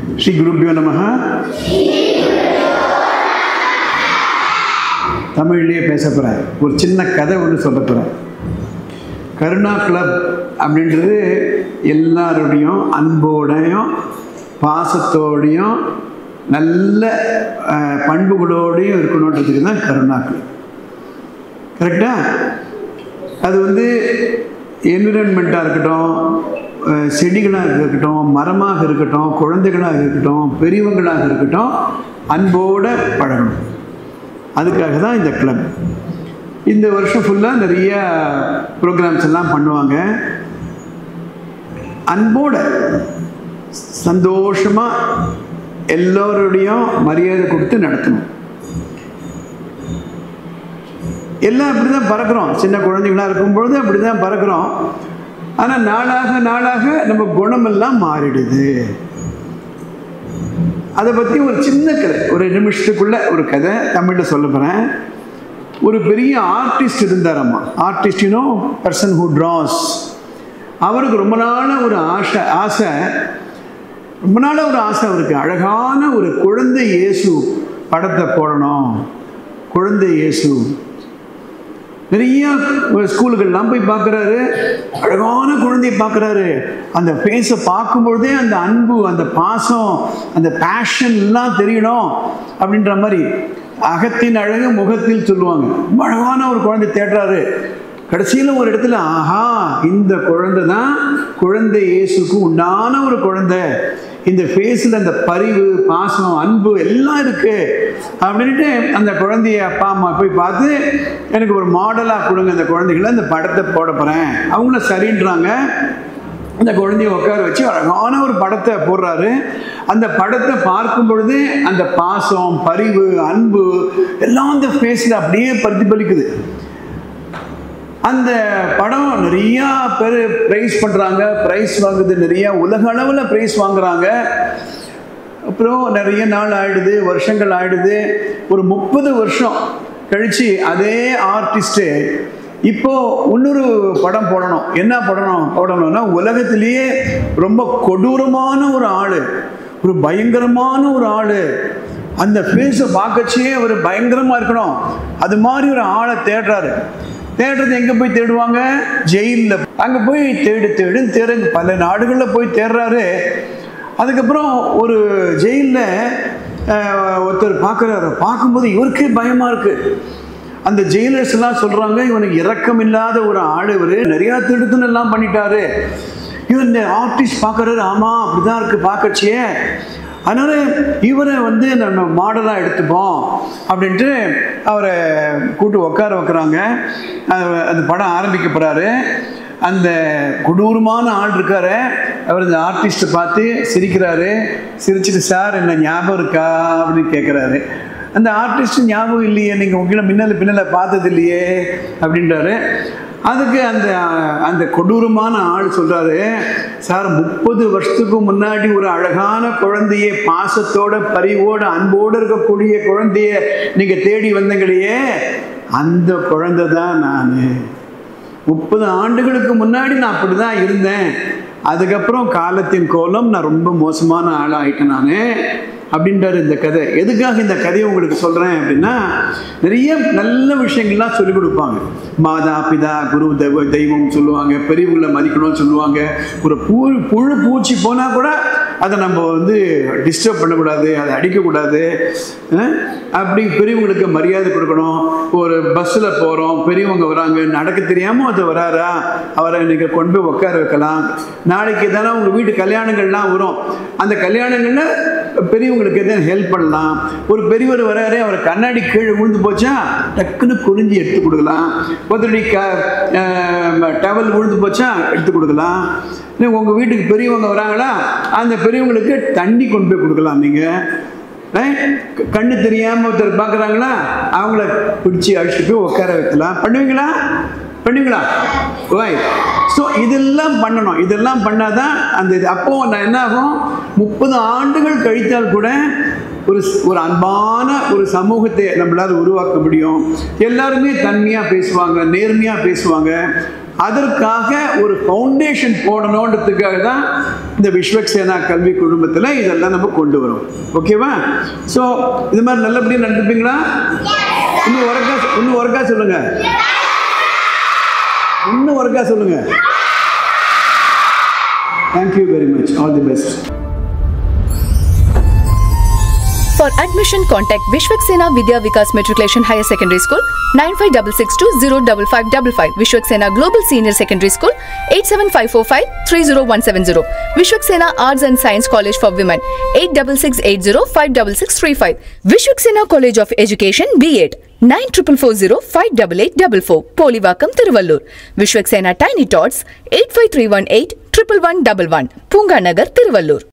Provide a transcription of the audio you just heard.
ஸ்ரீ குருப்பியோ நமக தமிழ்லேயே பேச போகிறேன் ஒரு சின்ன கதை ஒன்று சொல்ல போகிறேன் கருணா கிளப் அப்படின்றது எல்லாருடையும் அன்போடையும் பாசத்தோடையும் நல்ல அஹ், பண்புகளோடையும் இருக்கணுன்றதுக்கு தான் கருணா கிளப் கரெக்டா அது வந்து என்விரான்மெண்ட்டாக இருக்கட்டும் அஹ், செடிகளாக இருக்கட்டும் மரமாக இருக்கட்டும் குழந்தைகளாக இருக்கட்டும் பெரியவங்களாக இருக்கட்டும் அன்போடு பழகணும் அதுக்காக தான் இந்த கிளப் இந்த வருஷம் ஃபுல்லாக நிறைய ப்ரோக்ராம்ஸ் எல்லாம் பண்ணுவாங்க அன்போட சந்தோஷமாக எல்லோருடையும் மரியாதை கொடுத்து நடத்தணும் எல்லாம் அப்படி தான் பறக்கிறோம் சின்ன குழந்தைங்களா இருக்கும்பொழுது அப்படி தான் பறக்கிறோம் ஆனால் நாளாக நாளாக நம்ம குணமெல்லாம் மாறிடுது அதை பற்றி ஒரு சின்ன கதை ஒரு நிமிஷத்துக்குள்ள ஒரு கதை தமிழில் சொல்ல போகிறேன் ஒரு பெரிய ஆர்டிஸ்ட் இருந்தாராம்மா ஆர்டிஸ்டினோ பர்சன் ஹூ ட்ராஸ் அவருக்கு ரொம்ப நாளாக ஒரு ஆசை ஆசை ரொம்ப நாளாக ஒரு ஆசை அவருக்கு அழகான ஒரு குழந்தை இயேசு படத்தை போடணும் குழந்தை இயேசு நிறைய ஸ்கூலுக்கெல்லாம் போய் பார்க்குறாரு அழகான குழந்தையை பார்க்குறாரு அந்த ஃபேஸை பார்க்கும்பொழுதே அந்த அன்பு அந்த பாசம் அந்த பேஷன் எல்லாம் தெரியணும் அப்படின்ற மாதிரி அகத்தின் அழகு முகத்தில் சொல்லுவாங்க ரொம்ப அழகான ஒரு குழந்தை தேடுறாரு கடைசியில் ஒரு இடத்துல ஆஹா இந்த குழந்தை தான் குழந்தை இயேசுக்கு உண்டான ஒரு குழந்தை இந்த ஃபேஸில் அந்த பரிவு பாசம் அன்பு எல்லாம் இருக்கு அப்படின்ட்டு அந்த குழந்தைய அப்பா அம்மா போய் பார்த்து எனக்கு ஒரு மாடலாக கொடுங்க அந்த குழந்தைகளை அந்த படத்தை போட போகிறேன் அவங்கள சரின்றாங்க அந்த குழந்தைய உட்கார வச்சு அழகான ஒரு படத்தை போடுறாரு அந்த படத்தை பார்க்கும் பொழுது அந்த பாசம் பரிவு அன்பு எல்லாம் அந்த ஃபேஸில் அப்படியே பிரதிபலிக்குது அந்த படம் நிறையா பேர் ப்ரைஸ் பண்ணுறாங்க ப்ரைஸ் வாங்குது நிறையா உலக அளவில் ப்ரைஸ் வாங்குறாங்க அப்புறம் நிறைய நாள் ஆயிடுது வருஷங்கள் ஆயிடுது ஒரு முப்பது வருஷம் கழித்து அதே ஆர்டிஸ்ட்டு இப்போ இன்னொரு படம் போடணும் என்ன படணும் போடணும்னா உலகத்திலேயே ரொம்ப கொடூரமான ஒரு ஆள் ஒரு பயங்கரமான ஒரு ஆள் அந்த ஃபேஸை பார்க்கச்சே ஒரு பயங்கரமாக இருக்கணும் அது மாதிரி ஒரு ஆளை தேடுறாரு தேடுறது எங்கே போய் தேடுவாங்க ஜெயிலில் அங்கே போய் தேடு தேடு தேடு பல நாடுகளில் போய் தேடுறாரு அதுக்கப்புறம் ஒரு ஜெயிலில் ஒருத்தர் பார்க்குறாரு பார்க்கும்போது இவருக்கே பயமாக இருக்குது அந்த ஜெயிலர்ஸ் எல்லாம் சொல்கிறாங்க இவனுக்கு இரக்கம் இல்லாத ஒரு ஆள் இவர் நிறையா திருட்டுன்னு எல்லாம் பண்ணிட்டாரு இவர் இந்த ஆர்டிஸ்ட் பார்க்குறாரு ஆமாம் அப்படி தான் இருக்குது பார்க்கச்சியே அதனால் இவரை வந்து நம்ம மாடலாக எடுத்துப்போம் அப்படின்ட்டு அவரை கூட்டு உட்கார வைக்கிறாங்க அஹ் அந்த படம் ஆரம்பிக்க போகிறாரு அந்த கொடூரமான ஆள் இருக்காரு அவர் இந்த ஆர்டிஸ்ட்டை பார்த்து சிரிக்கிறாரு சிரிச்சிட்டு சார் என்ன ஞாபகம் இருக்கா அப்படின்னு கேட்குறாரு அந்த ஆர்டிஸ்ட் ஞாபகம் இல்லையே நீங்கள் உங்களை முன்னால் பின்னால் பார்த்தது இல்லையே அப்படின்றாரு அதுக்கு அந்த அந்த கொடூரமான ஆள் சொல்கிறாரு சார் முப்பது வருஷத்துக்கு முன்னாடி ஒரு அழகான குழந்தைய பாசத்தோட பரிவோட அன்போடு இருக்கக்கூடிய குழந்தைய நீங்கள் தேடி வந்தங்களையே அந்த குழந்தை தான் நான் முப்பது ஆண்டுகளுக்கு முன்னாடி நான் அப்படி தான் இருந்தேன் அதுக்கப்புறம் காலத்தின் கோலம் நான் ரொம்ப மோசமான ஆளாயிட்டேன் நான் அப்படின்றாரு இந்த கதை எதுக்காக இந்த கதையை உங்களுக்கு சொல்கிறேன் அப்படின்னா நிறைய நல்ல விஷயங்கள்லாம் சொல்லிக் கொடுப்பாங்க மாதா பிதா குரு தெய்வ தெய்வம் சொல்லுவாங்க பெரியவங்களை மதிக்கணும்னு சொல்லுவாங்க ஒரு பூ புழு பூச்சி போனால் கூட அதை நம்ம வந்து டிஸ்டர்ப் பண்ணக்கூடாது அதை அடிக்கக்கூடாது அஹ் அப்படி பெரியவங்களுக்கு மரியாதை கொடுக்கணும் ஒரு பஸ்ஸில் போகிறோம் பெரியவங்க வராங்க நடக்க தெரியாமல் அது வராரா அவரை இன்னைக்கு கொண்டு போய் உட்கார வைக்கலாம் நாளைக்கு தானே உங்கள் வீட்டு கல்யாணங்கள்லாம் வரும் அந்த கல்யாணங்களில் பெரியவங்களுக்கு எதாவது ஹெல்ப் பண்ணலாம் ஒரு பெரியவர் வராரு அவர் கண்ணாடி கீழே விழுந்து போச்சா டக்குன்னு குறிஞ்சி எடுத்து கொடுக்கலாம் ஒருத்தருடைய க டவல் விழுந்து போச்சா எடுத்து கொடுக்கலாம் இல்லை உங்கள் வீட்டுக்கு பெரியவங்க வராங்களா அந்த பெரியவங்களுக்கு தண்ணி கொண்டு போய் கொடுக்கலாம் நீங்கள் கண்ணு தெரியாமல் ஒருத்தர் பார்க்குறாங்களா அவங்கள பிடிச்சி அழைச்சிட்டு போய் உட்கார வைக்கலாம் பண்ணுவீங்களா பண்ணுவீங்களா ஓய் ஸோ இதெல்லாம் பண்ணணும் இதெல்லாம் பண்ணாதான் அந்த இது அப்போ நான் என்ன ஆகும் முப்பது ஆண்டுகள் கழித்தால் கூட ஒரு ஒரு அன்பான ஒரு சமூகத்தை நம்மளால் உருவாக்க முடியும் எல்லாருமே தன்மையாக பேசுவாங்க நேர்மையாக பேசுவாங்க அதற்காக ஒரு ஃபவுண்டேஷன் போடணுன்றதுக்காக தான் இந்த விஸ்வக்சேனா கல்வி குழுமத்தில் இதெல்லாம் நம்ம கொண்டு வரோம் ஓகேவா ஸோ இது மாதிரி நல்லபடியாக நடந்துப்பீங்களா இன்னும் ஒருக்கா இன்னும் ஒருக்கா சொல்லுங்க இன்னும் ஒருக்கா சொல்லுங்க thank you very much all the best For admission, contact Vishwaksena Vidya Vikas Matriculation Higher Secondary School 95662055555 Vishwaksena Global Senior Secondary School 87545-30170 Vishwaksena Arts and Science College for Women 8680-56635 Vishwaksena College of Education B.Ed 9440-58844 Polivakam Tiruvallur Vishwaksena Tiny Tots 85318 11111 Punga Nagar Tiruvallur